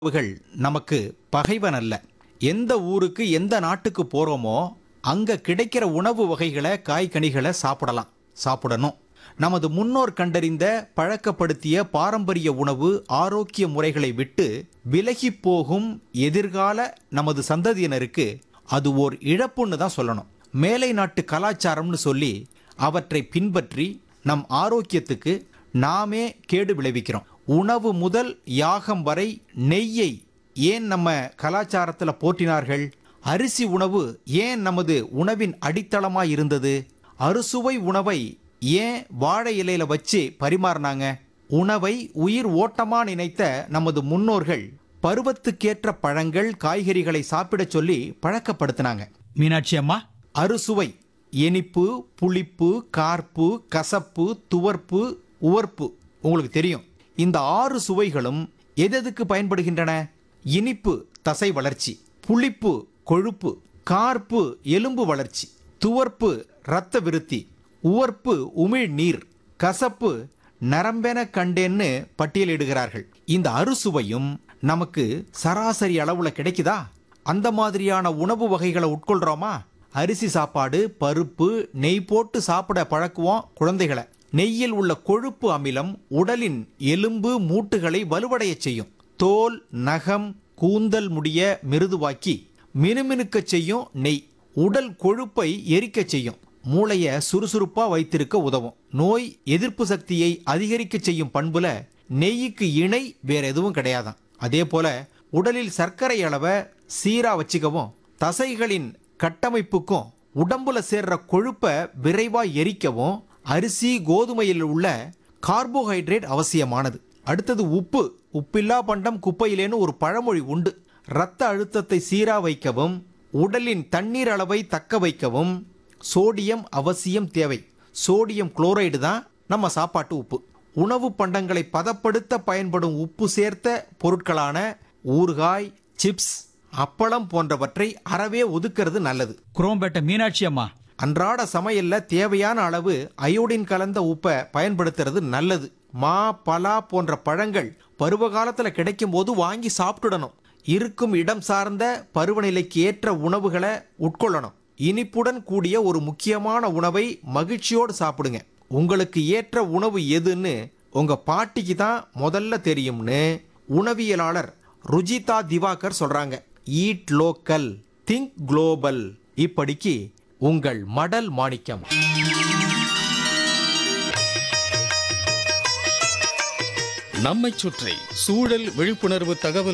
உணவுகள் நமக்கு பகைவன் அல்ல எந்த ஊருக்கு எந்த நாட்டுக்கு போறோமோ அங்க கிடைக்கிற உணவு வகைகளை காய்கனிகளை சாப்பிடலாம் சாப்பிடணும் நமது முன்னோர் கண்டறிந்த பழக்கப்படுத்திய பாரம்பரிய உணவு ஆரோக்கிய முறைகளை விட்டு விலகி போகும் எதிர்கால நமது சந்ததியினருக்கு அது ஓர் இழப்புன்னு தான் சொல்லணும் மேலை நாட்டு கலாச்சாரம்னு சொல்லி அவற்றை பின்பற்றி நம் ஆரோக்கியத்துக்கு நாமே கேடு விளைவிக்கிறோம் உணவு முதல் யாகம் வரை நெய்யை ஏன் நம்ம கலாச்சாரத்தில் போற்றினார்கள் அரிசி உணவு ஏன் நமது உணவின் அடித்தளமாய் இருந்தது அறுசுவை உணவை ஏன் வாழை இலையில வச்சு பரிமாறினாங்க உணவை உயிர் ஓட்டமா நினைத்த நமது முன்னோர்கள் பருவத்துக்கேற்ற பழங்கள் காய்கறிகளை சாப்பிடச் சொல்லி பழக்கப்படுத்தினாங்க மீனாட்சி அம்மா அறுசுவை இனிப்பு புளிப்பு கார்ப்பு கசப்பு துவர்ப்பு உவர்ப்பு உங்களுக்கு தெரியும் இந்த ஆறு சுவைகளும் எதெதுக்கு பயன்படுகின்றன இனிப்பு தசை வளர்ச்சி புளிப்பு கொழுப்பு கார்ப்பு எலும்பு வளர்ச்சி துவர்ப்பு இரத்த விருத்தி உவர்ப்பு உமிழ் நீர் கசப்பு நரம்பென கண்டேன்னு பட்டியலிடுகிறார்கள் இந்த அறுசுவையும் நமக்கு சராசரி அளவுல கிடைக்குதா அந்த மாதிரியான உணவு வகைகளை உட்கொள்றோமா அரிசி சாப்பாடு பருப்பு நெய் போட்டு சாப்பிட பழக்குவோம் குழந்தைகளை நெய்யில் உள்ள கொழுப்பு அமிலம் உடலின் எலும்பு மூட்டுகளை வலுவடையச் செய்யும் தோல் நகம் கூந்தல் முடிய மிருதுவாக்கி மினுமினுக்கச் செய்யும் நெய் உடல் கொழுப்பை எரிக்கச் செய்யும் மூளைய சுறுசுறுப்பா வைத்திருக்க உதவும் நோய் எதிர்ப்பு சக்தியை அதிகரிக்க செய்யும் பண்புல நெய்யுக்கு இணை வேற எதுவும் கிடையாதாம் அதே போல உடலில் சர்க்கரை அளவை சீரா வச்சுக்கவும் தசைகளின் கட்டமைப்புக்கும் உடம்புல சேர்ற கொழுப்பை விரைவா எரிக்கவும் அரிசி கோதுமையில் உள்ள கார்போஹைட்ரேட் அவசியமானது அடுத்தது உப்பு உப்பில்லா பண்டம் குப்பையிலேன்னு ஒரு பழமொழி உண்டு இரத்த அழுத்தத்தை சீரா வைக்கவும் உடலின் தண்ணீர் அளவை தக்க வைக்கவும் சோடியம் அவசியம் தேவை சோடியம் குளோரைடு தான் நம்ம சாப்பாட்டு உப்பு உணவு பண்டங்களை பதப்படுத்த பயன்படும் உப்பு சேர்த்த பொருட்களான ஊறுகாய் சிப்ஸ் அப்பளம் போன்றவற்றை அறவே ஒதுக்கிறது நல்லது குரோம்பேட்டை மீனாட்சி அம்மா அன்றாட சமையல்ல தேவையான அளவு அயோடின் கலந்த உப்பை பயன்படுத்துறது நல்லது மா பலா போன்ற பழங்கள் பருவ காலத்துல கிடைக்கும் போது வாங்கி சாப்பிட்டுடணும் இருக்கும் இடம் சார்ந்த பருவநிலைக்கு ஏற்ற உணவுகளை உட்கொள்ளணும் இனிப்புடன் கூடிய ஒரு முக்கியமான உணவை மகிழ்ச்சியோடு சாப்பிடுங்க உங்களுக்கு ஏற்ற உணவு எதுன்னு உங்க பாட்டிக்கு தான் முதல்ல தெரியும்னு உணவியலாளர் ருஜிதா திவாகர் சொல்றாங்க ஈட் லோக்கல் திங்க் குளோபல் இப்படிக்கு உங்கள் மடல் மாணிக்கம் நம்மைச் சுற்றி சூழல் விழிப்புணர்வு தகவல்